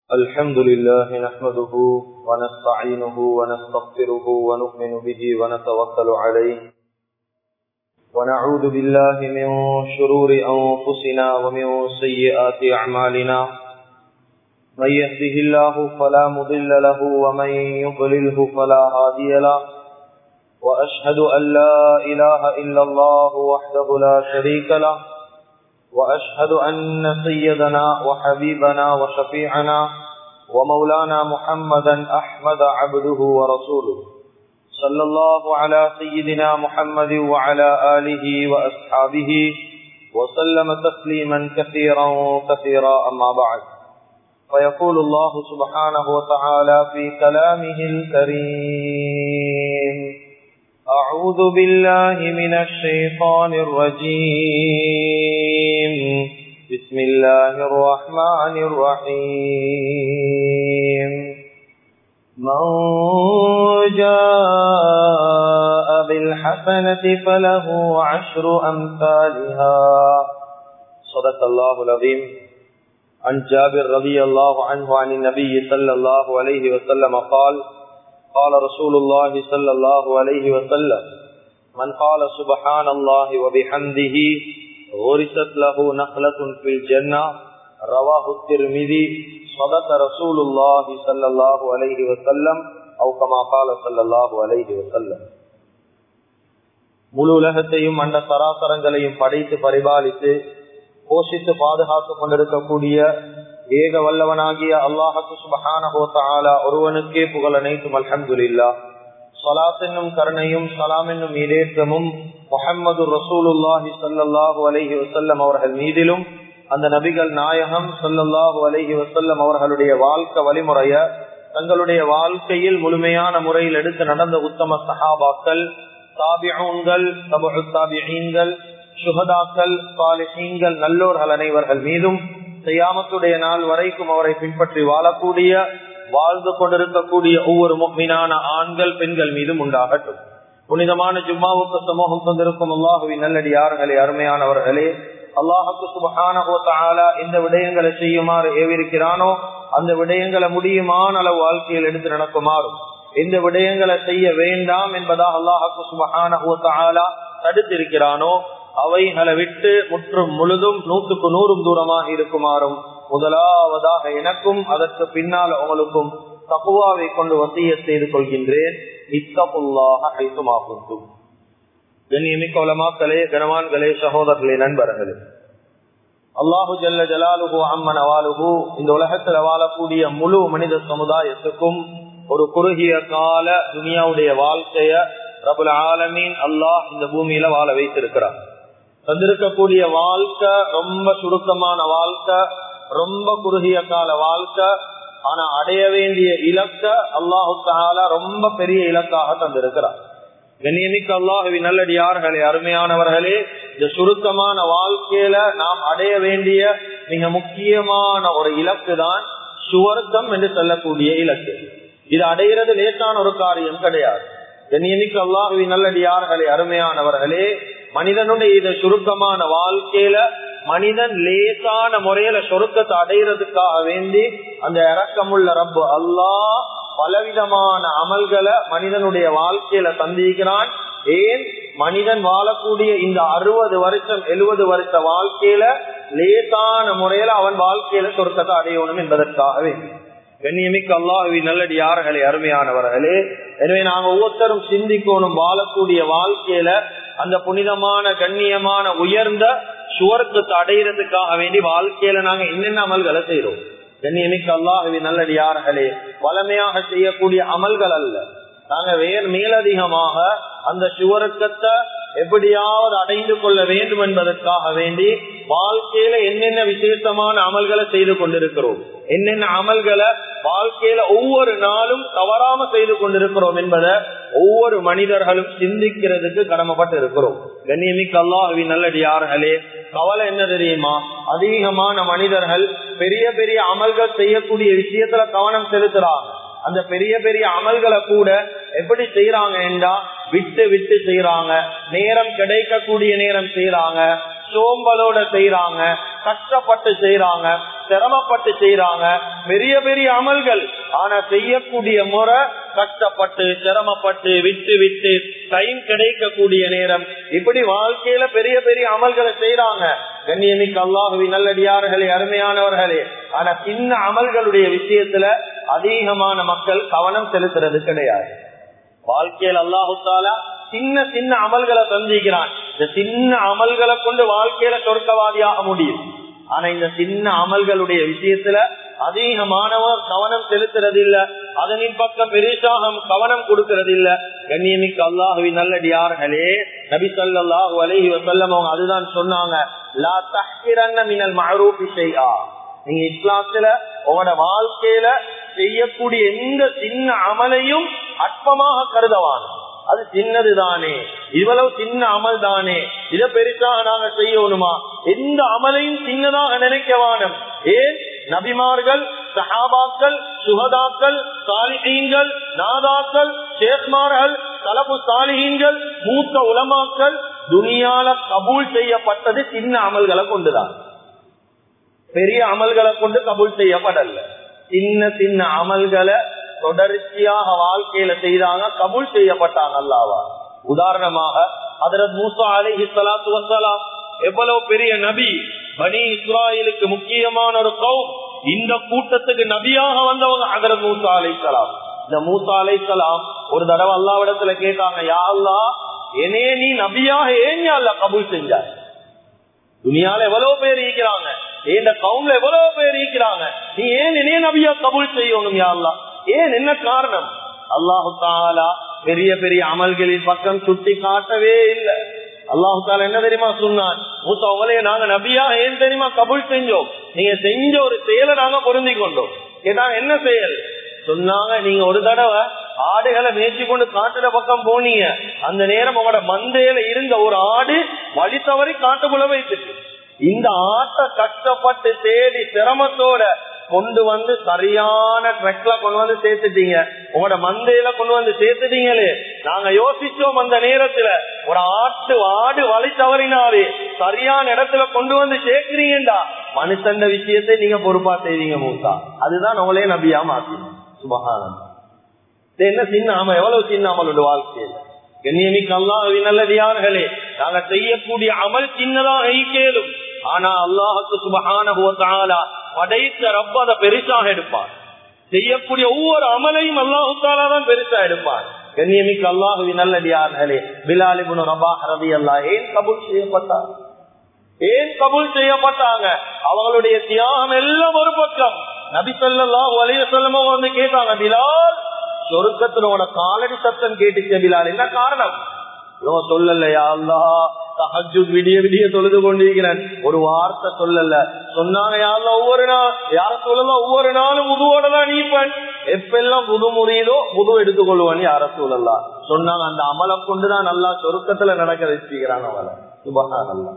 الحمد لله نحمده ونستعينه ونستغفره ونؤمن به ونتوكل عليه ونعوذ بالله من شرور أنفسنا ومن سيئات أعمالنا من يهده الله فلا مضل له ومن يضلله فلا هادي له وأشهد أن لا إله إلا الله وحده لا شريك له وأشهد أن سيدنا وحبيبنا وشفيعنا ومولانا محمدا أحمد عبده ورسوله صلى الله على سيدنا محمد وعلى آله وأصحابه وسلم تسليما كثيرا كثيرا أما بعد فيقول الله سبحانه وتعالى في كلامه الكريم أعوذ بالله من الشيطان الرجيم بسم الله الرحمن الرحيم من جاء بالحسنة فله عشر أمثالها صدق الله العظيم عن جابر رضي الله عنه عن النبي صلى الله عليه وسلم قال قال رسول الله صلى الله عليه وسلم من قال سبحان الله وبحمده غرست له نخلة في الجنة رواه الترمذي صدق رسول الله صلى الله عليه وسلم أو كما قال صلى الله عليه وسلم முழு உலகத்தையும் அண்ட சராசரங்களையும் படைத்து பரிபாலித்து போஷித்து பாதுகாத்துக் கொண்டிருக்கக்கூடிய ஏக வல்லவனாகிய அல்லாஹு சுபஹானஹோத்தாலா ஒருவனுக்கே புகழ் அனைத்தும் அல்ஹம்துல்லா சலாத் என்னும் கருணையும் சலாம் என்னும் ஈடேற்றமும் முகம்மது ரசூலுல்லாஹி சல்லாஹூ அலஹி வசல்லம் அவர்கள் மீதிலும் அந்த நபிகள் நாயகம் சல்லல்லாஹூ அலஹி வசல்லம் அவர்களுடைய வாழ்க்கை வழிமுறைய தங்களுடைய வாழ்க்கையில் முழுமையான முறையில் எடுத்து நடந்த உத்தம சஹாபாக்கள் தாபியூன்கள் தாபியீன்கள் சுகதாக்கள் சாலிஹீன்கள் நல்லோர்கள் அனைவர்கள் மீதும் செய்யாமத்துடைய நாள் வரைக்கும் அவரை பின்பற்றி வாழக்கூடிய வாழ்ந்து கொண்டிருக்கக்கூடிய ஒவ்வொரு மீனான ஆண்கள் பெண்கள் மீதும் உண்டாகட்டும் புனிதமான ஜும்மாவுக்கு சமூகம் தந்திருக்கும் அல்லாஹுவின் நல்லடியார்களே அருமையானவர்களே அல்லாஹுக்கு சுபகான இந்த விடயங்களை செய்யுமாறு ஏவிருக்கிறானோ அந்த விடயங்களை முடியுமான அளவு வாழ்க்கையில் எடுத்து நடக்குமாறும் எந்த விடயங்களை செய்ய வேண்டாம் என்பதாக அல்லாஹுக்கு சுபகான தடுத்திருக்கிறானோ அவைகளை விட்டு முற்றும் முழுதும் நூற்றுக்கு நூறும் தூரமாக இருக்குமாறும் முதலாவதாக எனக்கும் அதற்கு பின்னால் உங்களுக்கும் தப்புவாவை கொண்டு வசிய செய்து கொள்கின்றேன் இத்தப்புல்லாக ஐசுமாகும் கண்ணியமிக்க உலமாக்களே கனவான்களே சகோதரர்களே நண்பர்களே அல்லாஹு ஜல்ல ஜலாலுகு அம்மன் அவாலுகு இந்த உலகத்தில் வாழக்கூடிய முழு மனித சமுதாயத்துக்கும் ஒரு குறுகிய கால துனியாவுடைய வாழ்க்கைய ரபுல் ஆலமீன் அல்லாஹ் இந்த பூமியில வாழ வைத்திருக்கிறார் தந்திருக்கக்கூடிய வாழ்க்கை ரொம்ப சுருக்கமான வாழ்க்கை ரொம்ப குறுகிய கால வாழ்க்கை ஆனா அடைய வேண்டிய இலக்க அல்லாஹு தாலா ரொம்ப பெரிய இலக்காக தந்திருக்கிறார் கண்ணியமிக்க அல்லாஹுவி நல்லடியார்களே அருமையானவர்களே இந்த சுருக்கமான வாழ்க்கையில நாம் அடைய வேண்டிய மிக முக்கியமான ஒரு இலக்கு தான் சுவர்க்கம் என்று சொல்லக்கூடிய இலக்கு இது அடைகிறது லேசான ஒரு காரியம் கிடையாது கண்ணியமிக்க அல்லாஹுவி நல்லடியார்களே அருமையானவர்களே மனிதனுடைய இந்த சுருக்கமான வாழ்க்கையில மனிதன் லேசான முறையில சொருக்கத்தை அடைகிறதுக்காக வேண்டி அந்த இறக்கமுள்ள ரப்பு அல்லாஹ் பலவிதமான அமல்களை மனிதனுடைய வாழ்க்கையில சந்திக்கிறான் ஏன் மனிதன் வாழக்கூடிய இந்த அறுபது வருஷம் எழுபது வருஷ வாழ்க்கையில லேசான முறையில அவன் வாழ்க்கையில சொருக்கத்தை அடையணும் என்பதற்காக வேண்டி கண்ணியமிக்க அல்லாஹுவி நல்லடி யார்களே அருமையானவர்களே எனவே நாங்க ஒவ்வொருத்தரும் சிந்திக்கணும் வாழக்கூடிய வாழ்க்கையில அந்த புனிதமான கண்ணியமான உயர்ந்த சுவர்க்கத்தை அடையிறதுக்காக வேண்டி வாழ்க்கையில நாங்க என்னென்ன அமல்களை செய்யறோம் கண்ணியமிக்க அல்லாஹுவி நல்லடி யார்களே வளமையாக செய்யக்கூடிய அமல்கள் அல்ல நாங்க வேறு மேலதிகமாக அந்த சுவர்க்கத்தை எப்படியாவது அடைந்து கொள்ள வேண்டும் என்பதற்காக வேண்டி வாழ்க்கையில என்னென்ன விசேஷமான அமல்களை செய்து கொண்டிருக்கிறோம் என்னென்ன அமல்களை வாழ்க்கையில ஒவ்வொரு நாளும் தவறாம செய்து கொண்டிருக்கிறோம் என்பதை ஒவ்வொரு மனிதர்களும் சிந்திக்கிறதுக்கு கடமைப்பட்டு இருக்கிறோம் கண்ணியமிக்க அல்லாஹுவின் நல்லடியார்களே கவலை என்ன தெரியுமா அதிகமான மனிதர்கள் பெரிய பெரிய அமல்கள் செய்யக்கூடிய விஷயத்துல கவனம் செலுத்துறாங்க அந்த பெரிய பெரிய அமல்களை கூட எப்படி செய்யறாங்க என்றா விட்டு விட்டு செய்யறாங்க நேரம் கிடைக்கக்கூடிய நேரம் செய்யறாங்க சோம்பலோட செய்யறாங்க கஷ்டப்பட்டு செய்யறாங்க சிரமப்பட்டு செய்யறாங்க பெரிய பெரிய அமல்கள் ஆனா செய்யக்கூடிய முறை கஷ்டப்பட்டு சிரமப்பட்டு விட்டு விட்டு டைம் கிடைக்கக்கூடிய நேரம் இப்படி வாழ்க்கையில பெரிய பெரிய அமல்களை செய்யறாங்க கண்ணியமிக்க அல்லாஹுவி நல்லடியார்களே அருமையானவர்களே ஆனா சின்ன அமல்களுடைய விஷயத்துல அதிகமான மக்கள் கவனம் செலுத்துறது கிடையாது வாழ்க்கையில் அல்லாஹு தாலா சின்ன சின்ன அமல்களை சந்திக்கிறான் இந்த சின்ன அமல்களை கொண்டு வாழ்க்கையில சொர்க்கவாதியாக முடியும் ஆனா இந்த சின்ன அமல்களுடைய விஷயத்துல அதிகமானவர் கவனம் செலுத்துறது இல்ல அதனின் பக்கம் பெருசாக கவனம் கொடுக்கறது இல்ல கண்ணியமிக்கு அல்லாஹுவி நல்லடியார்களே நபி சொல்லாஹு அலஹி வசல்லம் அவங்க அதுதான் சொன்னாங்க லா தஹ்கிரன்ன மினல் மஅரூஃபி ஷைஆ நீங்க இஸ்லாத்துல உங்களோட வாழ்க்கையில செய்யக்கூடிய எந்த சின்ன அமலையும் அற்பமாக கருதவான அது சின்னது தானே இவ்வளவு சின்ன அமல் தானே இத பெருசாக நாங்க செய்யணுமா எந்த அமலையும் சின்னதாக நினைக்கவானம் ஏன் நபிமார்கள் சஹாபாக்கள் சுகதாக்கள் சாலிஹீன்கள் நாதாக்கள் ஷேக்மார்கள் தலப்பு சாலிஹீன்கள் மூத்த உலமாக்கள் துனியால கபூல் செய்யப்பட்டது சின்ன அமல்களை கொண்டுதான் பெரிய அமல்களை கொண்டு கபூல் செய்யப்படல சின்ன சின்ன அமல்களை தொடர்ச்சியாக வாழ்க்கையில செய்தாங்க கபூல் செய்யப்பட்டாங்க அல்லாவா உதாரணமாக அதரத் மூசா அலிஹி சலாத்து வசலாம் எவ்வளவு பெரிய நபி பனி இஸ்ராயலுக்கு முக்கியமான ஒரு கவுன் இந்த கூட்டத்துக்கு நபியாக வந்தவங்க அதரத் மூசா அலை சலாம் இந்த மூசா அலை சலாம் ஒரு தடவை அல்லாவிடத்துல கேட்டாங்க யா அல்லா என்னே நீ நபியாக ஏன் அல்ல கபூல் செஞ்சார் துணியால எவ்வளவு பேர் ஈக்கிறாங்க இந்த கவுன்ல எவ்வளவு பேர் ஈக்கிறாங்க நீ ஏன் என்னைய நபியா கபூல் செய்யணும் யாழ்லா ஏன் என்ன காரணம் அல்லாஹு தாலா பெரிய பெரிய அமல்களின் பக்கம் சுட்டி காட்டவே இல்லை அல்லாஹு தாலா என்ன தெரியுமா சொன்னான் மூத்த உங்களைய நாங்க நபியா ஏன் தெரியுமா கபூல் செஞ்சோம் நீங்க செஞ்ச ஒரு செயலை நாங்க பொருந்தி கொண்டோம் கேட்டாங்க என்ன செயல் சொன்னாங்க நீங்க ஒரு தடவை ஆடுகளை மேய்ச்சி கொண்டு காட்டுற பக்கம் போனீங்க அந்த நேரம் உங்களோட மந்தையில இருந்த ஒரு ஆடு வழி தவறி காட்டுக்குள்ள வைத்துட்டு இந்த ஆட்டை கஷ்டப்பட்டு தேடி சிரமத்தோட கொண்டு வந்து சரியான ட்ரெக்ல கொண்டு வந்து சேர்த்துட்டீங்க உங்களோட மந்தையில கொண்டு வந்து சேர்த்துட்டீங்களே நாங்க யோசிச்சோம் அந்த நேரத்துல ஒரு ஆட்டு ஆடு வழி தவறினாவே சரியான இடத்துல கொண்டு வந்து சேர்க்கிறீங்கடா மனுஷண்ட விஷயத்தை நீங்க பொறுப்பா செய்வீங்க மூத்தா அதுதான் உங்களே நபியா மாத்தீங்க சுபகானம் என்ன சின்ன ஆமா எவ்வளவு சின்ன அமலோட வாழ்க்கையில கண்ணியமிக்கு அல்லாஹி நல்லடியார்களே நாங்க செய்யக்கூடிய அமல் சின்னதாக ஈக்கேலும் ஆனா அல்லாஹுக்கு சுபகான படைத்த ரப்ப அதை பெருசாக எடுப்பார் செய்யக்கூடிய ஒவ்வொரு அமலையும் அல்லாஹு தாலா தான் பெருசா எடுப்பார் கண்ணியமிக்கு அல்லாஹுவி நல்லடியார்களே பிலாலிபுன் ரபா ரவி அல்லா ஏன் கபூல் செய்யப்பட்டார் ஏன் கபூல் செய்யப்பட்டாங்க அவங்களுடைய தியாகம் எல்லாம் ஒரு பக்கம் நபி சொல்லலாம் வலிய சொல்லமோ வந்து கேட்டாங்க பிலால் சொருக்கத்துல உன காலடி சத்தம் கேட்டுச்ச பிலால் என்ன காரணம் சொல்லலையா அல்லா தஹஜு விடிய விடிய தொழுது கொண்டிருக்கிறேன் ஒரு வார்த்தை சொல்லல சொன்னாங்க யாருல ஒவ்வொரு நாள் யார சொல்லலாம் ஒவ்வொரு நாளும் புதுவோட தான் நீப்பன் எப்பெல்லாம் புது முறையிலோ புது எடுத்துக்கொள்வான்னு யார சொல்லலாம் சொன்னாங்க அந்த அமலை கொண்டுதான் நல்லா சொருக்கத்துல நடக்க வச்சுக்கிறான் அவளை சுபகான் அல்லா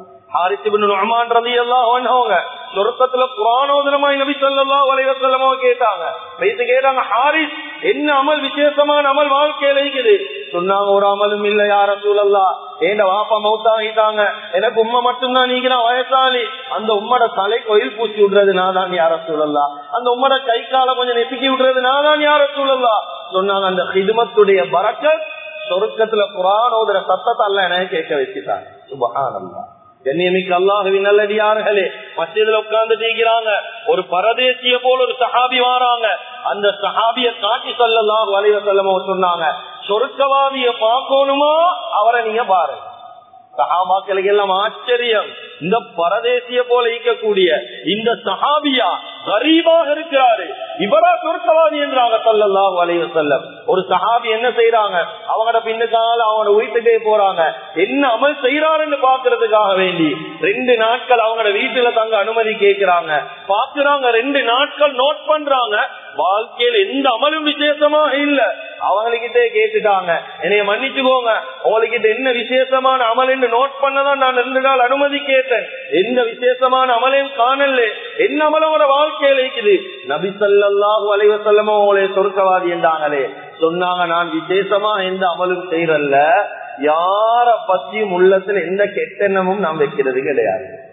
சொர்க்கத்துல புராணோதனமாய் நபி சொல்லா வலைவசல்லமா கேட்டாங்க வைத்து கேட்டாங்க ஹாரிஸ் என்ன அமல் விசேஷமான அமல் வாழ்க்கையில இருக்குது சொன்னாங்க ஒரு அமலும் இல்ல யார சூழல்லா ஏண்ட வாப்பா மௌத்தாகிட்டாங்க எனக்கு உண்மை மட்டும்தான் நீங்க வயசாளி அந்த உம்மட தலை கோயில் பூச்சி விடுறது நான் தான் யார சூழல்லா அந்த உம்மட கை கால கொஞ்சம் நெசுக்கி விடுறது நான் தான் யார சூழல்லா சொன்னாங்க அந்த ஹிதுமத்துடைய பறக்கத் சொருக்கத்துல புறானோதர சத்தத்தை அல்ல எனக்கு கேட்க வச்சுட்டாங்க சுபகானந்தா கண்ணியமிக்கு அல்லாஹுவின் நல்லடியார்களே மசிதில உட்கார்ந்து தீக்கிறாங்க ஒரு பரதேசிய போல ஒரு சஹாபி வாராங்க அந்த சஹாபிய காட்டி சொல்லலாம் வலைவ செல்லமோ சொன்னாங்க சொருக்கவாதிய பார்க்கணுமா அவரை நீங்க பாருங்க சஹாபாக்களுக்கு எல்லாம் ஆச்சரியம் இந்த பரதேசிய போல ஈக்கக்கூடிய இந்த சஹாபியா கரீபாக இருக்கிறாரு இவரா சொர்க்கவாதி என்றாங்க சொல்லலாம் வலைய செல்லம் ஒரு சஹாபி என்ன செய்யறாங்க அவங்களோட பின்னுக்கால அவங்களோட வீட்டுக்கே போறாங்க என்ன அமல் செய்யறாருன்னு பாக்குறதுக்காக வேண்டி ரெண்டு நாட்கள் அவங்களோட வீட்டுல தங்க அனுமதி கேட்கிறாங்க பாக்குறாங்க ரெண்டு நாட்கள் நோட் பண்றாங்க வாழ்க்கையில எந்த அமலும் விசேஷமாக இல்ல அவங்ககிட்டே கேட்டுட்டாங்க என்னைய மன்னிச்சுக்கோங்க உங்ககிட்ட என்ன விசேஷமான அமல் என்று நோட் பண்ணதான் நான் ரெண்டு நாள் அனுமதி கேட்டேன் எந்த விசேஷமான அமலையும் காணல என்ன அமலோட வாழ்க்கையில இருக்குது நபி சல்லாஹூ அலைவசல்லமோ உங்களை சொர்க்கவாதி என்றாங்களே சொன்னாங்க நான் விசேஷமா எந்த அமலும் செய்யறல்ல யார பத்தியும் உள்ளத்துல எந்த கெட்டெண்ணமும் நாம் வைக்கிறது கிடையாது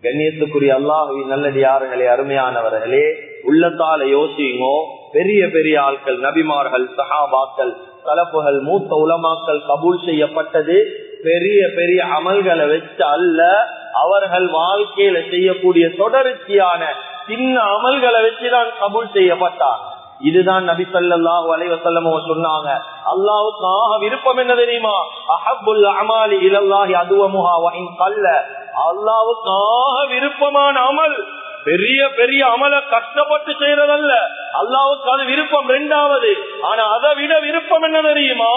கண்ணியத்துக்குரிய அல்லாஹுவின் நல்லடியார்களே அருமையானவர்களே உள்ளத்தால யோசிங்கோ பெரிய பெரிய ஆட்கள் நபிமார்கள் சஹாபாக்கள் தலப்புகள் மூத்த உலமாக்கள் கபூல் செய்யப்பட்டது பெரிய பெரிய அமல்களை வச்சு அல்ல அவர்கள் வாழ்க்கையில செய்யக்கூடிய தொடர்ச்சியான சின்ன அமல்களை வச்சுதான் கபூல் செய்யப்பட்டாங்க இதுதான் நபி சல்லாஹு அலைவசல்லமோ சொன்னாங்க அல்லாவுக்காக விருப்பம் என்ன தெரியுமா அஹபுல் அமாலி இலல்லாஹி அதுவமுஹா கல்ல அல்லாவுக்காக விருப்பமான அமல் பெரிய பெரிய அமல கஷ்டப்பட்டு செய்யறதல்ல அல்லாவுக்கு அது விருப்பம் ரெண்டாவது ஆனா அதை விட விருப்பம் என்ன தெரியுமா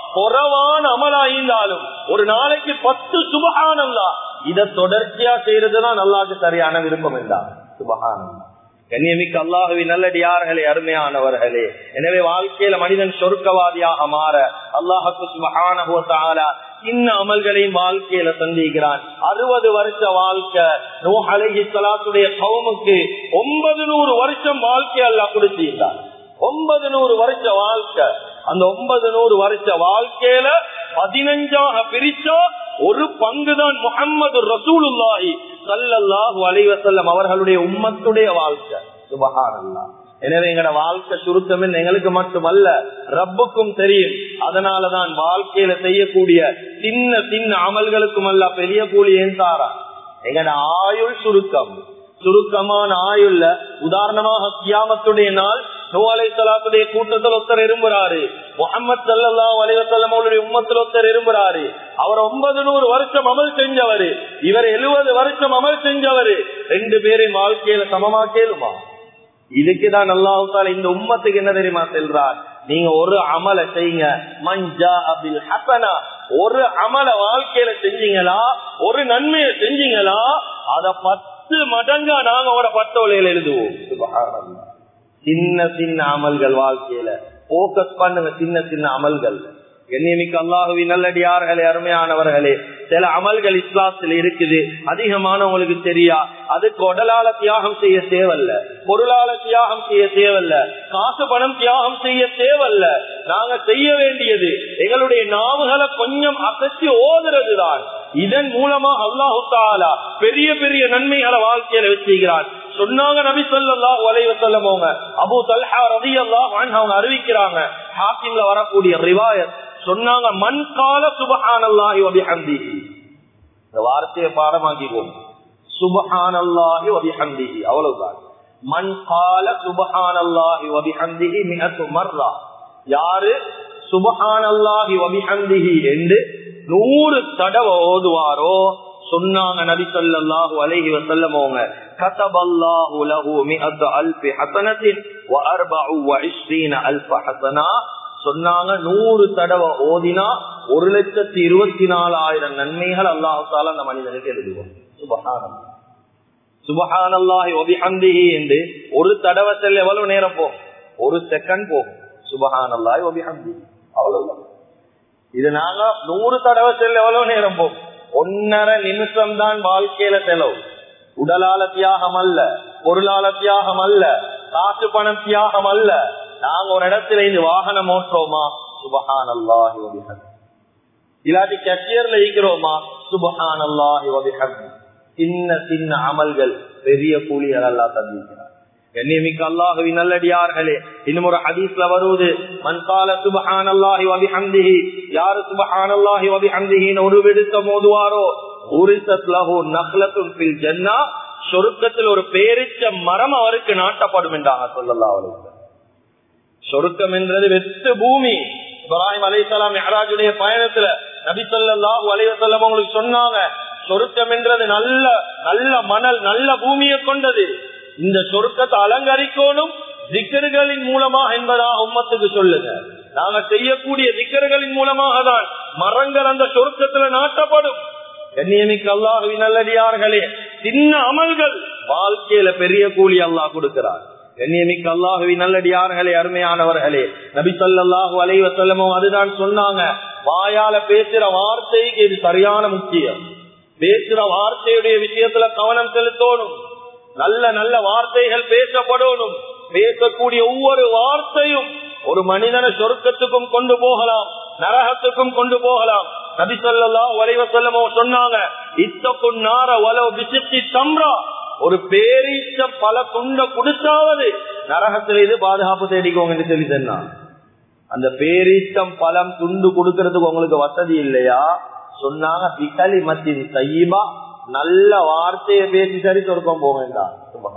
குறவான அமலாயிருந்தாலும் ஒரு நாளைக்கு பத்து சுபகானந்தா இத தொடர்ச்சியா செய்யறதுதான் நல்லாக்கு சரியான விருப்பம் என்றா சுபகானந்தா கண்ணியமிக்க அல்லாஹுவி நல்லடியார்களே அருமையானவர்களே எனவே வாழ்க்கையில மனிதன் சொர்க்கவாதியாக மாற அல்லாஹுக்கு சுபகான சின்ன அமல்களையும் வாழ்க்கையில சந்திக்கிறான் அறுபது வருஷ வாழ்க்கை நூ அலஹி சலாத்துடைய கவுமுக்கு ஒன்பது நூறு வருஷம் வாழ்க்கை அல்லாஹ் கொடுத்திருந்தார் ஒன்பது நூறு வருஷ வாழ்க்கை அந்த ஒன்பது நூறு வருஷ வாழ்க்கையில பதினஞ்சாக பிரிச்சா ஒரு பங்குதான் முகம்மது ரசூலுல்லாஹி சல்லல்லாஹு அலைவசல்லம் அவர்களுடைய உம்மத்துடைய வாழ்க்கை சுபகானல்லா எனவே எங்கட வாழ்க்கை சுருக்கம் எங்களுக்கு மட்டுமல்ல ரப்புக்கும் தெரியும் அதனாலதான் வாழ்க்கையில செய்யக்கூடிய சின்ன சின்ன அமல்களுக்கும் அல்ல பெரிய கூலி ஏன் தாரா எங்கட ஆயுள் சுருக்கம் சுருக்கமான ஆயுள்ல உதாரணமாக கியாமத்துடைய நாள் நோலை சலாத்துடைய கூட்டத்தில் ஒருத்தர் இரும்புறாரு முகமது சல்லா அலைவசல்லம் அவருடைய உம்மத்தில் ஒருத்தர் இரும்புறாரு அவர் ஒன்பது நூறு வருஷம் அமல் செஞ்சவரு இவர் எழுபது வருஷம் அமல் செஞ்சவரு ரெண்டு பேரையும் வாழ்க்கையில சமமா கேளுமா இதுக்குதான் நல்லாவுத்தால இந்த உம்மத்துக்கு என்ன தெரியுமா செல்றார் நீங்க ஒரு அமல செய்யுங்க மஞ்சா அபில் ஹசனா ஒரு அமல வாழ்க்கையில செஞ்சீங்களா ஒரு நன்மையை செஞ்சீங்களா அத பத்து மடங்கா நாங்க ஒரு பத்தோலையில எழுதுவோம் சின்ன சின்ன அமல்கள் வாழ்க்கையில போக்கஸ் பண்ணுங்க சின்ன சின்ன அமல்கள் எண்ணிமிக்க அல்லாஹுவி நல்லடியார்களே அருமையானவர்களே சில அமல்கள் இஸ்லாத்தில் இருக்குது அதிகமானவங்களுக்கு தெரியா அதுக்கு உடலால தியாகம் செய்ய தேவல்ல பொருளால தியாகம் செய்ய தேவல்ல காசு பணம் தியாகம் செய்ய தேவல்ல நாங்க செய்ய வேண்டியது எங்களுடைய நாவுகளை கொஞ்சம் அசைச்சு ஓதுறது தான் இதன் மூலமா அல்லாஹு தாலா பெரிய பெரிய நன்மைகளை வாழ்க்கையில வச்சுக்கிறான் சொன்னாங்க நபி சொல்லா உலைவ சொல்லமோங்க அபு தல்ஹா ரதி அல்லாஹ் அவங்க அறிவிக்கிறாங்க ஹாக்கிம்ல வரக்கூடிய ரிவாயத் சொன்னாங்க மண் கால சுபஹானல்லாஹி வபிஹம்திஹி இந்த வார்த்தையை பாடமாக்கிக்கோங்க சுபஹானல்லாஹி வபிஹம்திஹி அவ்வளவுதான் மண் கால சுபஹானல்லாஹி வபிஹம்திஹி மிஹத்து மர்ரா யாரு சுபஹானல்லாஹி வபிஹம்திஹி என்று நூறு தடவை ஓதுவாரோ சொன்னாங்க நபி ஸல்லல்லாஹு அலைஹி வஸல்லம் அவங்க கதபல்லாஹு லஹு மிஅத்து அல்ஃபி ஹஸனத்தின் வ அர்பஉ வ இஸ்ரீன அல்ஃப ஹஸனா சொன்னாங்க நூறு தடவை ஓதினா ஒரு லட்சத்தி இருபத்தி நாலாயிரம் நன்மைகள் அல்லாஹு தாலா அந்த மனிதனுக்கு எழுதுவோம் சுபஹானம் சுபஹானல்லாஹி ஒபிஹந்திஹி என்று ஒரு தடவை செல்ல எவ்வளவு நேரம் போகும் ஒரு செகண்ட் போகும் சுபஹானல்லாஹி ஒபிஹந்திஹி அவ்வளவுதான் இது நாங்க நூறு தடவை செல்ல எவ்வளவு நேரம் போகும் ஒன்னரை நிமிஷம் தான் வாழ்க்கையில செலவு உடலால தியாகம் அல்ல பொருளால தியாகம் அல்ல காசு பணம் தியாகம் அல்ல நாங்க ஒரு இடத்துல இந்த வாகனம் ஓட்டுறோமா சுபஹான் அல்லாஹி இல்லாட்டி கட்டியர்ல இருக்கிறோமா சுபஹான் அல்லாஹி சின்ன சின்ன அமல்கள் பெரிய கூலிகள் எல்லாம் தந்திருக்கிறார் கண்ணியமிக்க அல்லாஹுவி நல்லடியார்களே இன்னும் ஒரு ஹதீஸ்ல வருவது மன்கால சுபஹான் அல்லாஹி வபிஹந்திஹி யாரு சுபஹான் அல்லாஹி வபிஹந்திஹின்னு ஒரு விடுத்த மோதுவாரோ உரிசத் லஹு நஹ்லத்துன் ஃபில் ஜன்னா சொருக்கத்தில் ஒரு பேரிச்ச மரம் அவருக்கு நாட்டப்படும் என்றாங்க சொல்லலாம் அவருக்கு சொருக்கம் என்றது வெத்து பூமி இப்ராஹிம் அலைசலாம் மெஹராஜுடைய பயணத்துல நபி சொல்லாஹு அலைவசல்லம் உங்களுக்கு சொன்னாங்க சொருக்கம் என்றது நல்ல நல்ல மணல் நல்ல பூமியை கொண்டது இந்த சொருக்கத்தை அலங்கரிக்கணும் திக்கர்களின் மூலமாக என்பதாக உம்மத்துக்கு சொல்லுங்க நாங்க செய்யக்கூடிய திக்கர்களின் மூலமாக தான் மரங்கள் அந்த சொருக்கத்துல நாட்டப்படும் கண்ணியமிக்க அல்லாஹுவின் நல்லடியார்களே சின்ன அமல்கள் வாழ்க்கையில பெரிய கூலி அல்லாஹ் கொடுக்கிறார் கண்ணியமிக்க அல்லாஹுவி நல்லடியார்களே அருமையானவர்களே நபி சொல்லாஹு அலைவ சொல்லமோ அதுதான் சொன்னாங்க வாயால பேசுற வார்த்தைக்கு இது சரியான முக்கியம் பேசுற வார்த்தையுடைய விஷயத்துல கவனம் செலுத்தணும் நல்ல நல்ல வார்த்தைகள் பேசப்படணும் பேசக்கூடிய ஒவ்வொரு வார்த்தையும் ஒரு மனிதனை சொர்க்கத்துக்கும் கொண்டு போகலாம் நரகத்துக்கும் கொண்டு போகலாம் நபி சொல்லா உரைவ சொல்லமோ சொன்னாங்க இத்தொன்னார வலவு விசித்தி தம்ரா ஒரு பேரீச்ச பல துண்ட கொடுத்தாவது நரகத்தில இது பாதுகாப்பு தேடிக்கோங்க சொல்லி சொன்னான் அந்த பேரீச்சம் பழம் துண்டு கொடுக்கறதுக்கு உங்களுக்கு வசதி இல்லையா சொன்னாங்க பிகலி மத்தின் தையீபா நல்ல வார்த்தையை பேசி சரி சொருக்கம் போக வேண்டாம்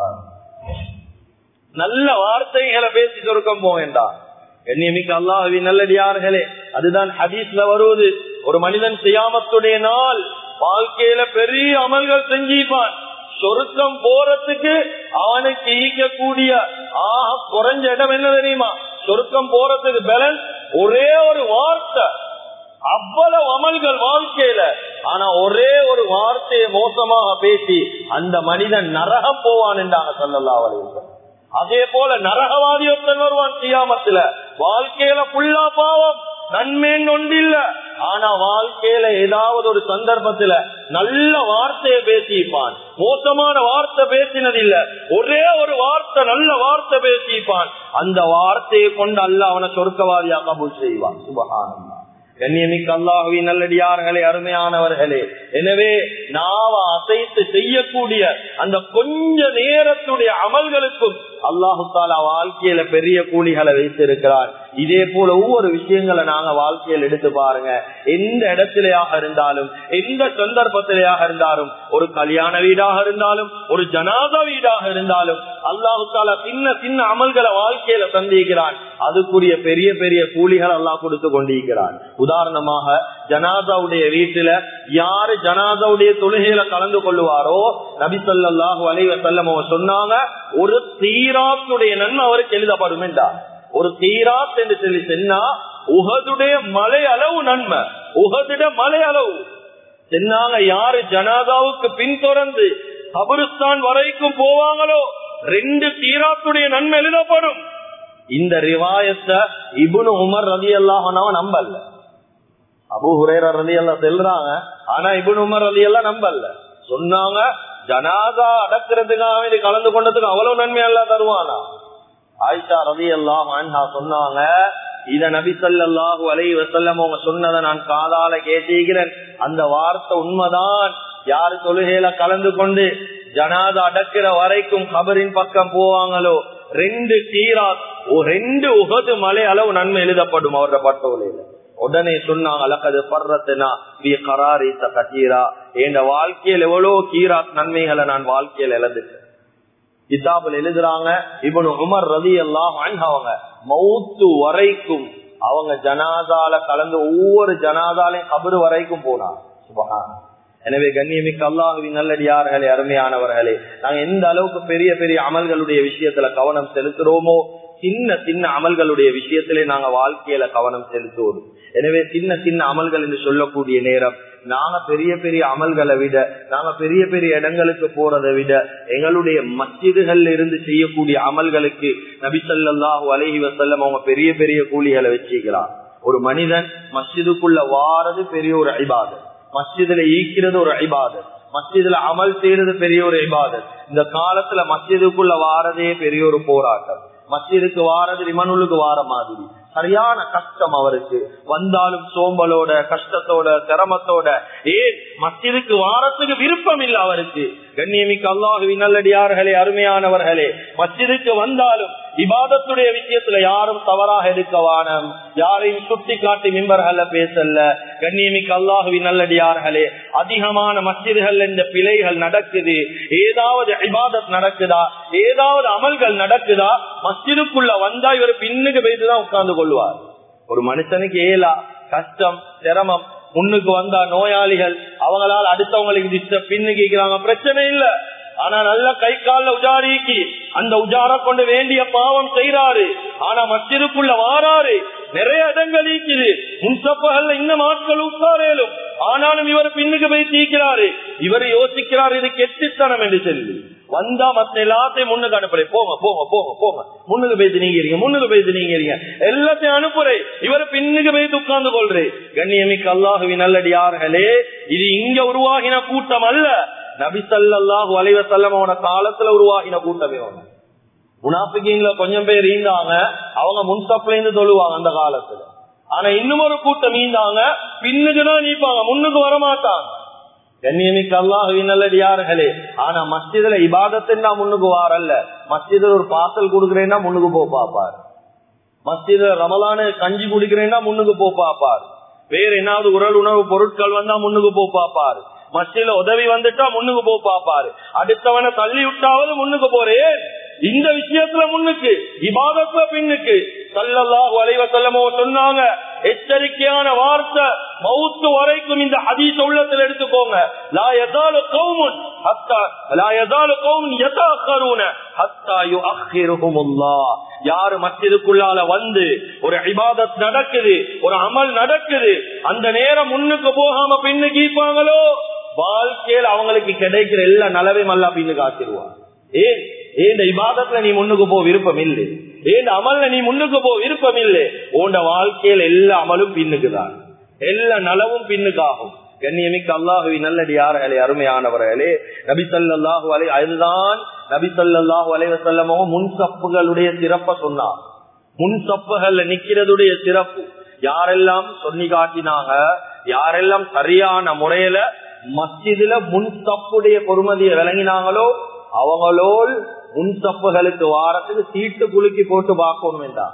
நல்ல வார்த்தைகளை பேசி சொருக்கம் போக வேண்டாம் எண்ணியமிக்க அல்லாஹவி நல்லடியார்களே அதுதான் ஹதீஸ்ல வருவது ஒரு மனிதன் செய்யாமத்துடைய நாள் வாழ்க்கையில பெரிய அமல்கள் செஞ்சிப்பான் சொருக்கம் போறதுக்கு அவனுக்கு ஈக்கக்கூடிய ஆஹ் குறைஞ்ச இடம் என்ன தெரியுமா சொருக்கம் போறதுக்கு பேலன்ஸ் ஒரே ஒரு வார்த்தை அவ்வளவு அமல்கள் வாழ்க்கையில ஆனா ஒரே ஒரு வார்த்தையை மோசமாக பேசி அந்த மனிதன் நரகம் போவான் என்றாங்க சொல்லல்லா அவளையும் அதே போல நரகவாதி ஒருத்தன் வருவான் சியாமத்துல வாழ்க்கையில புல்லா பாவம் நன்மைன்னு ஒன்றில்ல ஆனா வாழ்க்கையில ஏதாவது ஒரு சந்தர்ப்பத்துல நல்ல வார்த்தையை பேசிப்பான் மோசமான வார்த்தை பேசினதில்ல ஒரே ஒரு வார்த்தை நல்ல வார்த்தை பேசிப்பான் அந்த வார்த்தையை கொண்டு அல்ல அவனை சொர்க்கவாதியா கபூல் செய்வான் சுபகானந்தா கண்ணியமிக்க அல்லாஹுவி நல்லடியார்களே அருமையானவர்களே எனவே நாவ அசைத்து செய்யக்கூடிய அந்த கொஞ்ச நேரத்துடைய அமல்களுக்கும் அல்லாஹு தாலா வாழ்க்கையில பெரிய கூலிகளை வைத்திருக்கிறார் இதே போல ஒவ்வொரு விஷயங்களை நாங்க வாழ்க்கையில் எடுத்து பாருங்க எந்த இடத்திலேயாக இருந்தாலும் எந்த சந்தர்ப்பத்திலேயாக இருந்தாலும் ஒரு கல்யாண வீடாக இருந்தாலும் ஒரு ஜனாதா வீடாக இருந்தாலும் அல்லாஹு தாலா சின்ன சின்ன அமல்களை வாழ்க்கையில சந்திக்கிறான் அதுக்குரிய பெரிய பெரிய கூலிகள் அல்லாஹ் கொடுத்து கொண்டிருக்கிறான் உதாரணமாக ஜனாதாவுடைய வீட்டுல யாரு ஜனாதாவுடைய தொழுகையில கலந்து கொள்ளுவாரோ நபி சொல்லாஹு அலைவ செல்லம் சொன்னாங்க ஒரு தீராத்துடைய நன்மை அவருக்கு எழுதப்படும் என்றார் ஒரு தீராத் என்று சொல்லி சொன்னா உகதுடைய மலை அளவு நன்மை உகதிட மலை அளவு சொன்னாங்க யாரு ஜனாதாவுக்கு பின்தொடர்ந்து கபருஸ்தான் வரைக்கும் போவாங்களோ ரெண்டு தீராத்துடைய நன்மை எழுதப்படும் இந்த ரிவாயத்தை இபுனு உமர் ரதி அல்லாஹனவன் நம்பல்ல அபு ஹுரேர ரதி எல்லாம் செல்றாங்க ஆனா இபுனு உமர் ரதி எல்லாம் நம்பல்ல சொன்னாங்க ஜனாதா அடக்கிறதுக்காக இது கலந்து கொண்டதுக்கு அவ்வளவு நன்மை எல்லாம் தருவானா ஆயிஷா ரதி எல்லாம் சொன்னாங்க இத நபி சல்லாஹூ அலை வசல்லம் அவங்க சொன்னதை நான் காதால கேட்டீகிறேன் அந்த வார்த்தை உண்மைதான் யாரு தொழுகையில கலந்து கொண்டு ஜனாதா அடக்கிற வரைக்கும் கபரின் பக்கம் போவாங்களோ ரெண்டு தீரா ரெண்டு உகது மலை அளவு நன்மை எழுதப்படும் அவரோட பட்டோலையில உடனே சொன்னாங்க அலக்கது பர்றத்துனா வி கராரி கத்தீரா என் வாழ்க்கையில் எவ்வளவு கீராத் நன்மைகளை நான் வாழ்க்கையில் இழந்துட்டேன் கிதாபில் எழுதுறாங்க இவனு உமர் ரதி எல்லாம் அவங்க மவுத்து வரைக்கும் அவங்க ஜனாதால கலந்து ஒவ்வொரு ஜனாதாலையும் கபரு வரைக்கும் போனாங்க சுபகான எனவே கண்ணியமிக்க அல்லாஹுவின் நல்லடியார்களே அருமையானவர்களே நாங்க எந்த அளவுக்கு பெரிய பெரிய அமல்களுடைய விஷயத்துல கவனம் செலுத்துறோமோ சின்ன சின்ன அமல்களுடைய விஷயத்திலே நாங்க வாழ்க்கையில கவனம் செலுத்துவோம் எனவே சின்ன சின்ன அமல்கள் என்று சொல்லக்கூடிய நேரம் நாங்க பெரிய பெரிய அமல்களை விட நாங்க பெரிய பெரிய இடங்களுக்கு போறதை விட எங்களுடைய மஸ்ஜிதுகள்ல இருந்து செய்யக்கூடிய அமல்களுக்கு நபிசல்லாஹு அலஹி வசல்லம் அவங்க பெரிய பெரிய கூலிகளை வச்சுக்கிறார் ஒரு மனிதன் மஸ்ஜிதுக்குள்ள வாரது பெரிய ஒரு ஐபாதம் மஸ்ஜிதுல ஈக்கிறது ஒரு ஐபாதம் மஸ்ஜிதுல அமல் செய்யறது பெரிய ஒரு ஐபாதம் இந்த காலத்துல மஸ்ஜிதுக்குள்ள வாரதே பெரிய ஒரு போராட்டம் மஸ்ஜிதுக்கு வாரது ரிமனுலுக்கு வார மாதிரி சரியான கஷ்டம் அவருக்கு வந்தாலும் சோம்பலோட கஷ்டத்தோட சிரமத்தோட ஏன் மஸ்ஜிதுக்கு வாரத்துக்கு விருப்பம் இல்லை அவருக்கு கண்ணியமிக்க அல்லாஹுவி நல்லடியார்களே அருமையானவர்களே மஸ்ஜிதுக்கு வந்தாலும் விவாதத்துடைய விஷயத்துல யாரும் தவறாக எடுக்க வானம் யாரையும் சுட்டி காட்டி மிம்பர்கள பேசல கண்ணியமிக்க அல்லாஹுவி நல்லடியார்களே அதிகமான மஸ்ஜிதுகள் இந்த பிழைகள் நடக்குது ஏதாவது இபாதத் நடக்குதா ஏதாவது அமல்கள் நடக்குதா மஸ்ஜிதுக்குள்ள வந்தா இவர் பின்னுக்கு போயிட்டுதான் உட்கார்ந்து கொள்வார் ஒரு மனுஷனுக்கு ஏலா கஷ்டம் சிரமம் முன்னுக்கு வந்தா நோயாளிகள் அவங்களால் அடுத்தவங்களுக்கு டிஸ்டர்ப் பின்னு கேட்கிறாங்க பிரச்சனை இல்ல ஆனா நல்ல கை கால உஜாரிக்கு அந்த உஜார கொண்டு வேண்டிய பாவம் செய்யறாரு ஆனா மஸ்ஜிதுக்குள்ள வாராரு நிறைய இடங்கள் ஈக்குது முன்சப்பகல்ல இன்னும் ஆட்கள் உட்காரேலும் ஆனாலும் இவர் பின்னுக்கு போய் தீக்கிறாரு இவர் யோசிக்கிறார் இது கெட்டித்தனம் என்று சொல்லி வந்தா மத்த எல்லாத்தையும் முன்னுக்கு அனுப்புறேன் போங்க போங்க போங்க போங்க முன்னுக்கு போயிட்டு நீங்க முன்னுக்கு போயிட்டு நீங்க எல்லாத்தையும் அனுப்புறேன் இவர் பின்னுக்கு போய் உட்கார்ந்து கொள்றேன் கண்ணியமிக்கு அல்லாஹுவி நல்லடியார்களே இது இங்க உருவாகின கூட்டம் அல்ல நபிசல்லாஹு அலைவசல்லமோட காலத்துல உருவாகின கூட்டமே ஒண்ணு முனாபிக்கீங்கள கொஞ்சம் பேர் ஈந்தாங்க அவங்க முன்சப்ல இருந்து தொழுவாங்க அந்த காலத்துல ஆனா இன்னும் ஒரு கூட்டம் ஈந்தாங்க பின்னுக்குதான் நீப்பாங்க முன்னுக்கு வர மாட்டாங்க கண்ணியமிக்க அல்லாஹுவின் நல்லடியார்களே ஆனா மஸ்ஜிதுல இபாதத்தின் முன்னுக்கு வாரல்ல மஸ்ஜிதுல ஒரு பாசல் கொடுக்குறேன்னா முன்னுக்கு போ பாப்பார் மஸ்ஜிதுல ரமலான கஞ்சி குடிக்கிறேன்னா முன்னுக்கு போ பாப்பார் வேற என்னாவது உடல் உணவு பொருட்கள் வந்தா முன்னுக்கு போ பாப்பார் மஸ்ஜில உதவி வந்துட்டா முன்னுக்கு போ பாப்பாரு அடுத்தவனை தள்ளி விட்டாவது முன்னுக்கு போறேன் இந்த விஷயத்துல முன்னுக்கு இபாதத்துல பின்னுக்கு சல்லல்லாஹு அலைவ செல்லமோ சொன்னாங்க எச்சரிக்கையான வார்த்தை மவுத்து வரைக்கும் இந்த ஹதீஸ் உள்ளத்தில் எடுத்துக்கோங்க லா யதாலு கௌமுன் ஹத்தா லா யதாலு கௌமுன் யதாக்கரூன ஹத்தா யுஅக்கிருஹுமுல்லாஹ் யாரு மஸ்ஜிதுக்குள்ளால வந்து ஒரு இபாதத் நடக்குது ஒரு அமல் நடக்குது அந்த நேரம் முன்னுக்கு போகாம பின்னுக்கு ஈப்பாங்களோ வாழ்க்கையில் அவங்களுக்கு கிடைக்கிற எல்லா நலவையும் அல்லா பின்னுக்கு ஆக்கிடுவான் ஏன் ஏன் இபாதத்துல நீ முன்னுக்கு போ விருப்பம் இல்லை ஏன் அமல்ல நீ முன்னுக்கு போ விருப்பம் இல்லை உண்ட வாழ்க்கையில் எல்லா அமலும் பின்னுக்குதான் எல்லா நலவும் பின்னுக்காகும் கண்ணியமிக்க அல்லாஹுவி நல்லடியார்களே அருமையானவர்களே நபி சல்லாஹு அலை அதுதான் நபி சல்லாஹு அலைவசல்லமோ முன் சப்புகளுடைய சிறப்ப சொன்னார் முன் சப்புகள்ல நிக்கிறதுடைய சிறப்பு யாரெல்லாம் சொல்லி காட்டினாங்க யாரெல்லாம் சரியான முறையில மஸ்ஜிதுல முன் தப்புடைய பொறுமதியை விளங்கினாங்களோ அவங்களோல் முன் தப்புகளுக்கு வாரத்துக்கு சீட்டு குலுக்கி போட்டு பார்க்கணும் என்றார்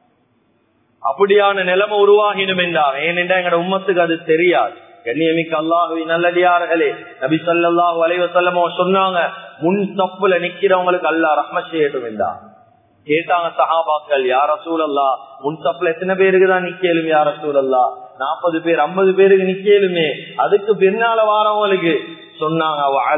அப்படியான நிலைமை உருவாகிடும் என்றார் ஏனென்றா எங்கட உம்மத்துக்கு அது தெரியாது கண்ணியமிக்க அல்லாஹுவி நல்லடியார்களே நபி சல்லாஹு அலைவசல்லமோ சொன்னாங்க முன் தப்புல நிக்கிறவங்களுக்கு அல்லா ரஹ்ம செய்யட்டும் என்றார் கேட்டாங்க சஹாபாக்கள் யார சூழல்லா முன் தப்புல எத்தனை பேருக்கு தான் நிக்கலும் யார சூழல்லா நாற்பது பேர் ஐம்பது பேருக்கு நிக்கலுமே அதுக்கு பின்னால வாரவங்களுக்கு சொன்னாங்க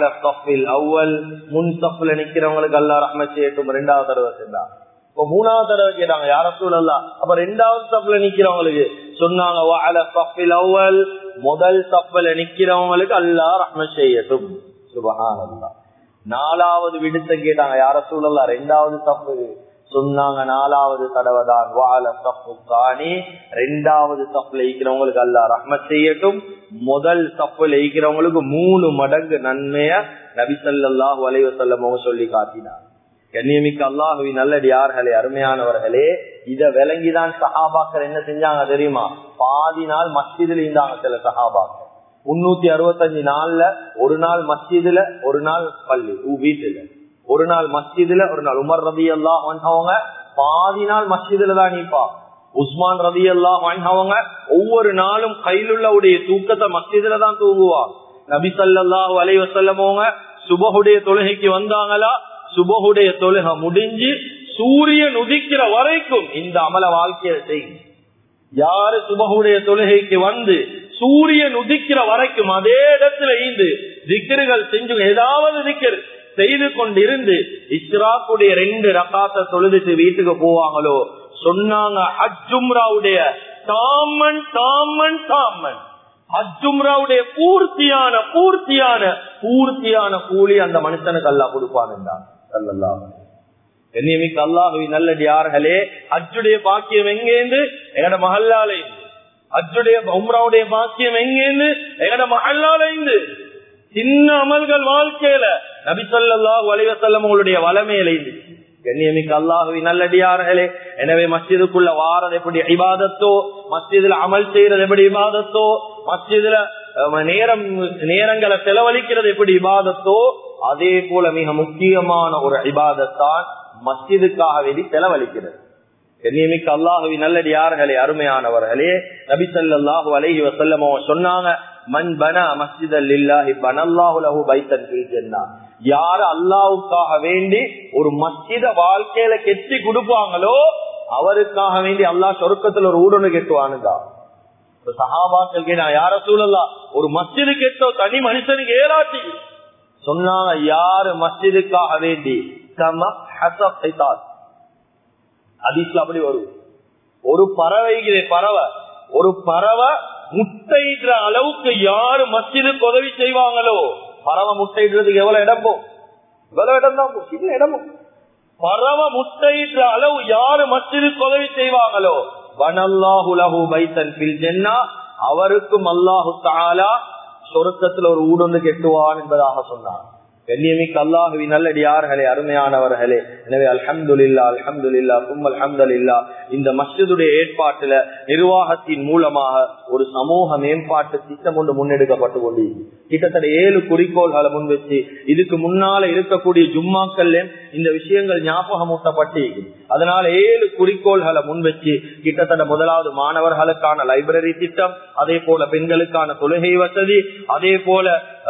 அவ்வல் முன் தப்புல நிக்கிறவங்களுக்கு அல்லா ரஹ்ம செய்யட்டும் ரெண்டாவது தடவை சென்றா இப்ப மூணாவது தடவை கேட்டாங்க யார சூழல்லா அப்ப ரெண்டாவது தப்புல நிக்கிறவங்களுக்கு சொன்னாங்க அவ்வல் முதல் தப்புல நிக்கிறவங்களுக்கு அல்லா ரஹ்ம செய்யட்டும் சுபகானந்தா நாலாவது விடுத்த கேட்டாங்க யார சூழல்லா ரெண்டாவது தப்பு சொன்னாங்க நாலாவது தடவை தான் வாழ தப்பு காணி ரெண்டாவது தப்புல ஈக்கிறவங்களுக்கு அல்ல ரஹ்மத் செய்யட்டும் முதல் தப்புல ஈக்கிறவங்களுக்கு மூணு மடங்கு நன்மைய நபிசல்லாஹு அலைவசல்லம் சொல்லி காட்டினார் கண்ணியமிக்க அல்லாஹுவி நல்லடியார்களே அருமையானவர்களே இத விளங்கிதான் சஹாபாக்கள் என்ன செஞ்சாங்க தெரியுமா பாதி நாள் மஸ்ஜிதுல இருந்தாங்க சில சஹாபாக்கள் முன்னூத்தி அறுபத்தஞ்சு நாள்ல ஒரு நாள் மஸ்ஜிதுல ஒரு நாள் பள்ளி வீட்டுல ஒரு நாள் மஸ்ஜிதுல ஒரு நாள் உமர் ரதி எல்லாம் அவங்க பாதி நாள் மஸ்ஜிதுல தான் நீப்பா உஸ்மான் ரதி எல்லாம் அவங்க ஒவ்வொரு நாளும் கையிலுள்ள உடைய தூக்கத்தை மஸ்ஜிதுல தான் தூங்குவாங்க நபி சல்லாஹூ அலை வசல்லமோங்க சுபகுடைய தொழுகைக்கு வந்தாங்களா சுபகுடைய தொழுகை முடிஞ்சு சூரியன் உதிக்கிற வரைக்கும் இந்த அமல வாழ்க்கையை செய்யும் யாரு சுபகுடைய தொழுகைக்கு வந்து சூரியன் உதிக்கிற வரைக்கும் அதே இடத்துல ஈந்து திக்கர்கள் செஞ்சு ஏதாவது திக்கர் செய்து கொண்டிருந்து இஸ்ராக்குடைய ரெண்டு ரகாத்த தொழுதுட்டு வீட்டுக்கு போவாங்களோ சொன்னாங்க அஜும்ராவுடைய தாமன் தாமன் தாமன் அஜும்ராவுடைய பூர்த்தியான பூர்த்தியான பூர்த்தியான கூலி அந்த மனுஷனுக்கு அல்லா கொடுப்பான் கண்ணியமிக்கு அல்லாஹுவி நல்லடியார்களே அஜுடைய பாக்கியம் எங்கேந்து எங்கட மகல்லால அஜுடைய உம்ராவுடைய பாக்கியம் எங்கேந்து எங்கட மகல்லால இருந்து சின்ன அமல்கள் வாழ்க்கையில நபிசல்லாஹு அலைவசல்லம் உங்களுடைய வளமையில இருந்துச்சு கண்ணியமிக்க அல்லாஹுவி நல்லடியார்களே எனவே மஸ்ஜிதுக்குள்ள வாரது எப்படி இபாதத்தோ மஸ்ஜிதுல அமல் செய்யறது எப்படி இபாதத்தோ மஸ்ஜிதுல நேரம் நேரங்களை செலவழிக்கிறது எப்படி இபாதத்தோ அதே போல மிக முக்கியமான ஒரு இபாதத்தான் மஸ்ஜிதுக்காக வேண்டி செலவழிக்கிறது கண்ணியமிக்க அல்லாஹுவி நல்லடியார்களே அருமையானவர்களே நபிசல்லாஹு அலஹி வசல்லமோ சொன்னாங்க மண் பன மஸ்ஜித் அல்லாஹி பனல்லாஹு லஹு பைத்தன் ஃபில் ஜன்னah யார் அல்லாவுக்காக வேண்டி ஒரு மஸ்ஜித வாழ்க்கையில கெட்டி கொடுப்பாங்களோ அவருக்காக வேண்டி அல்லாஹ் சொருக்கத்துல ஒரு ஊடுன்னு கெட்டுவானுங்க சஹாபாக்கள் கேட்டா யார சூழல்லா ஒரு மஸ்ஜிது கெட்டோ தனி மனுஷனுக்கு ஏறாட்டி சொன்னாங்க யாரு மஸ்ஜிதுக்காக வேண்டி கம ஹசப் அதிசல அப்படி வரும் ஒரு பறவைகளே பறவை ஒரு பறவை முட்டையிடுற அளவுக்கு யாரு மஸ்ஜிதுக்கு உதவி செய்வாங்களோ பறவை முட்டையிடுறதுக்கு எவ்வளவு இடம் போகும் இவ்வளவு இடம் தான் போகும் சின்ன இடமும் பறவை முட்டையிடுற அளவு யாரு மஸ்ஜிதுக்கு உதவி செய்வாங்களோ வனல்லாஹுலஹு பைத்தன் பில் ஜென்னா அவருக்கும் அல்லாஹு தாலா சொருக்கத்துல ஒரு ஊடுந்து கெட்டுவான் என்பதாக சொன்னார் கண்ணியமிக்க அல்லாஹுவி நல்லடியார்களே அருமையானவர்களே எனவே அல்ஹம்துலில்லா அல்ஹம்துலில்லா தும் அல்ஹம்துலில்லா இந்த மஸ்ஜிதுடைய ஏற்பாட்டுல நிர்வாகத்தின் மூலமாக ஒரு சமூக மேம்பாட்டு திட்டம் ஒன்று முன்னெடுக்கப்பட்டு கொண்டு கிட்டத்தட்ட ஏழு குறிக்கோள்களை முன் வச்சு இதுக்கு முன்னால இருக்கக்கூடிய ஜும்மாக்கள்ல இந்த விஷயங்கள் ஞாபகமூட்டப்பட்டு அதனால ஏழு குறிக்கோள்களை முன் வச்சு கிட்டத்தட்ட முதலாவது மாணவர்களுக்கான லைப்ரரி திட்டம் அதே போல பெண்களுக்கான தொழுகை வசதி அதே போல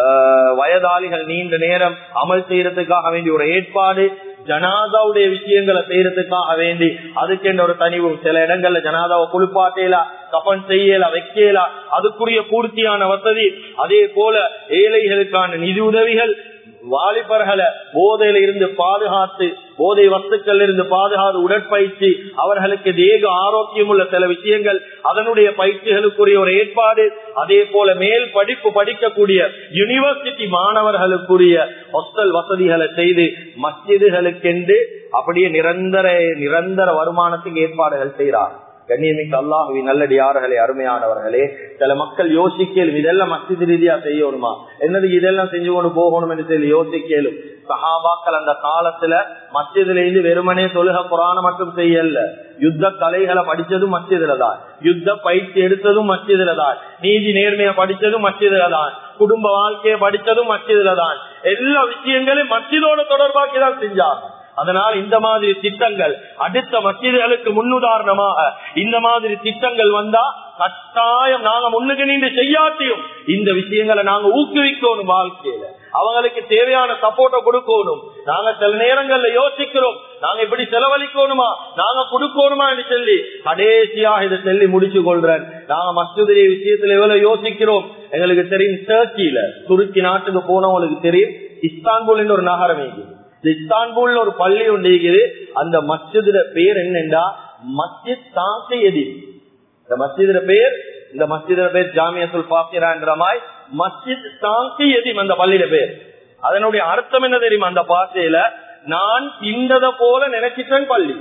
வயதாளிகள் நீண்ட நேரம் அமல் செய்யறதுக்காக வேண்டிய ஒரு ஏற்பாடு ஜனாதாவுடைய விஷயங்களை செய்யறதுக்காக வேண்டி அதுக்கென்ற ஒரு தனிவு சில இடங்கள்ல ஜனாதாவை குளிப்பாட்டேலாம் கப்பன் செய்யலாம் வைக்கலாம் அதுக்குரிய பூர்த்தியான வசதி அதே போல ஏழைகளுக்கான நிதி உதவிகள் வாலிபர்களை போதையில இருந்து பாதுகாத்து போதை வஸ்துக்கள் இருந்து பாதுகாத்து உடற்பயிற்சி அவர்களுக்கு தேக ஆரோக்கியம் உள்ள சில விஷயங்கள் அதனுடைய பயிற்சிகளுக்குரிய ஒரு ஏற்பாடு அதே போல மேல் படிப்பு படிக்கக்கூடிய யூனிவர்சிட்டி மாணவர்களுக்குரிய ஹொஸ்டல் வசதிகளை செய்து மஸ்ஜிதுகளுக்கென்று அப்படியே நிரந்தர நிரந்தர வருமானத்துக்கு ஏற்பாடுகள் செய்கிறார் கண்ணியமிக்க அல்லாஹுவி நல்லடியார்களே அருமையானவர்களே சில மக்கள் யோசிக்கலும் இதெல்லாம் மசித ரீதியா செய்யணுமா என்னது இதெல்லாம் செஞ்சு கொண்டு போகணும் என்று சொல்லி யோசிக்கலும் சஹாபாக்கள் அந்த காலத்துல மஸ்ஜிதுல இருந்து வெறுமனே தொழுக புராணம் மட்டும் செய்யல யுத்த கலைகளை படிச்சதும் மஸ்ஜிதுல தான் யுத்த பயிற்சி எடுத்ததும் மஸ்ஜிதுல தான் நீதி நேர்மையை படிச்சதும் மஸ்ஜிதுல தான் குடும்ப வாழ்க்கையை படிச்சதும் மஸ்ஜிதுல தான் எல்லா விஷயங்களையும் மஸ்ஜிதோட தொடர்பாக்கி தான் செஞ்சாங்க அதனால் இந்த மாதிரி திட்டங்கள் அடுத்த மசிதர்களுக்கு முன்னுதாரணமாக இந்த மாதிரி திட்டங்கள் வந்தா கட்டாயம் நாங்க முன்னுக்கு நின்று செய்யாட்டியும் இந்த விஷயங்களை நாங்க ஊக்குவிக்கணும் வாழ்க்கையில அவங்களுக்கு தேவையான சப்போர்ட்டை கொடுக்கணும் நாங்க சில நேரங்கள்ல யோசிக்கிறோம் நாங்க இப்படி செலவழிக்கணுமா நாங்க கொடுக்கணுமா என்று சொல்லி கடைசியாக இதை சொல்லி முடிச்சு கொள்றேன் நாங்க மஸ்துதிரிய விஷயத்துல எவ்வளவு யோசிக்கிறோம் எங்களுக்கு தெரியும் டர்க்கியில துருக்கி நாட்டுக்கு போனவங்களுக்கு தெரியும் இஸ்தான்புல் என்ற ஒரு நகரம் இருக்குது இஸ்தான்புல் ஒரு பள்ளி ஒன்று இருக்குது அந்த மஸ்ஜிதுல பேர் என்னண்டா மஸ்ஜித் தாசி எதிர் இந்த மஸ்ஜிதுல பேர் இந்த மஸ்ஜிதுல பேர் ஜாமியத்துல் பாசிரா என்ற மாதிரி மஸ்ஜித் தாசி எதிம் அந்த பள்ளியில பேர் அதனுடைய அர்த்தம் என்ன தெரியுமா அந்த பாசையில நான் திண்டத போல நினைச்சிட்டேன் பள்ளி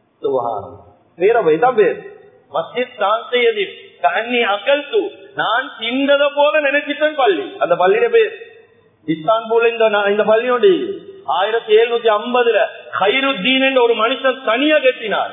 வேற வைதான் பேர் மஸ்ஜித் தாசி எதிம் கண்ணி அகல் தூ நான் திண்டத போல நினைச்சிட்டேன் பள்ளி அந்த பள்ளியில பேர் இஸ்தான்புல் இந்த இந்த பள்ளியோட ஆயிரத்தி எழுநூத்தி ஐம்பதுல ஹைருத்தீன் என்ற ஒரு மனுஷன் தனியா கட்டினார்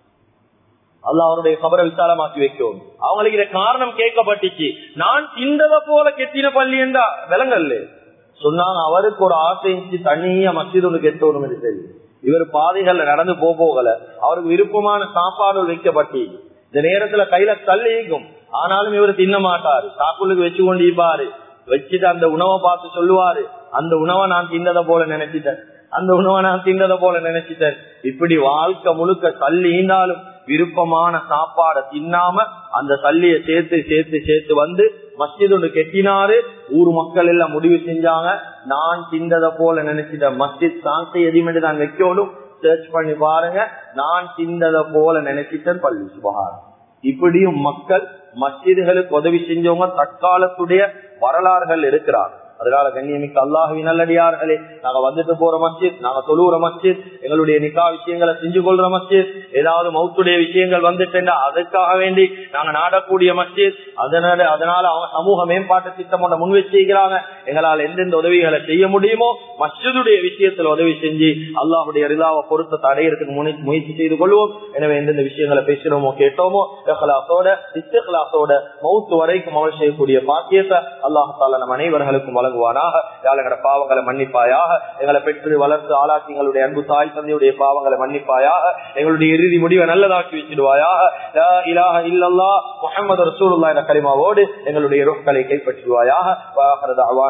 அல்ல அவருடைய கபரை விசாலமாக்கி வைக்கும் அவங்களுக்கு இதை காரணம் கேட்கப்பட்டுச்சு நான் திண்டத போல கெட்டின பள்ளி என்றா விலங்கல்ல சொன்னாங்க அவருக்கு ஒரு ஆசை தனியா மசித் ஒன்று கெட்டணும் என்று சொல்லி இவர் பாதைகள்ல நடந்து போ போகல அவருக்கு விருப்பமான சாப்பாடு வைக்கப்பட்டு இந்த நேரத்துல கையில தள்ளிக்கும் ஆனாலும் இவர் தின்ன மாட்டாரு சாக்குளுக்கு வச்சு கொண்டு இருப்பாரு வச்சுட்டு அந்த உணவை பார்த்து சொல்லுவாரு அந்த உணவை நான் தின்னதை போல நினைச்சிட்டேன் அந்த உணவை நான் தின்னதை போல நினைச்சிட்டேன் இப்படி வாழ்க்கை முழுக்க தள்ளி ஈந்தாலும் விருப்பமான சாப்பாடை தின்னாம அந்த சல்லிய சேர்த்து சேர்த்து சேர்த்து வந்து மஸ்ஜித் ஒன்று கெட்டினாரு ஊர் மக்கள் எல்லாம் முடிவு செஞ்சாங்க நான் தின்றதை போல நினைச்சிட்டேன் மஸ்ஜித் சாந்தி எதிமெண்டு நான் வைக்கணும் சர்ச் பண்ணி பாருங்க நான் தின்றதை போல நினைச்சிட்டேன் பள்ளி சுபகாரம் இப்படியும் மக்கள் மஸ்ஜிதுகளுக்கு உதவி செஞ்சவங்க தற்காலத்துடைய வரலாறுகள் இருக்கிறார் அதனால கண்ணியமிக்க அல்லாஹுவி நல்லடியார்களே நாங்க வந்துட்டு போற மஸ்ஜித் நாங்க தொழுற மஸ்ஜித் எங்களுடைய நிக்கா விஷயங்களை செஞ்சு கொள்ற மஸ்ஜித் ஏதாவது மௌத்துடைய விஷயங்கள் வந்துட்டா அதுக்காக வேண்டி நாங்க நாடக்கூடிய மஸ்ஜித் அதனால அதனால அவங்க சமூக மேம்பாட்டு திட்டம் ஒன்றை முன் வச்சிருக்கிறாங்க எங்களால் எந்தெந்த உதவிகளை செய்ய முடியுமோ மஸ்ஜிதுடைய விஷயத்துல உதவி செஞ்சு அல்லாஹுடைய ரிலாவை பொருத்தத்தை அடையிறதுக்கு முயற்சி செய்து கொள்வோம் எனவே எந்தெந்த விஷயங்களை பேசுறோமோ கேட்டோமோ இஹ்லாசோட இஸ்திஹ்லாசோட மௌத்து வரைக்கும் அமல் செய்யக்கூடிய பாக்கியத்தை அல்லாஹால நம் அனைவர்களுக்கும் வழங்குவானாக எங்களோட பாவங்களை மன்னிப்பாயாக எங்களை பெற்று வளர்த்து ஆளாக்கி எங்களுடைய அன்பு தாய் தந்தையுடைய பாவங்களை மன்னிப்பாயாக எங்களுடைய இறுதி முடிவை நல்லதாக்கி வச்சிடுவாயாக இல்லல்லா முகமது ரசூலுல்லா என்ற கரிமாவோடு எங்களுடைய ருக்களை கைப்பற்றுவாயாக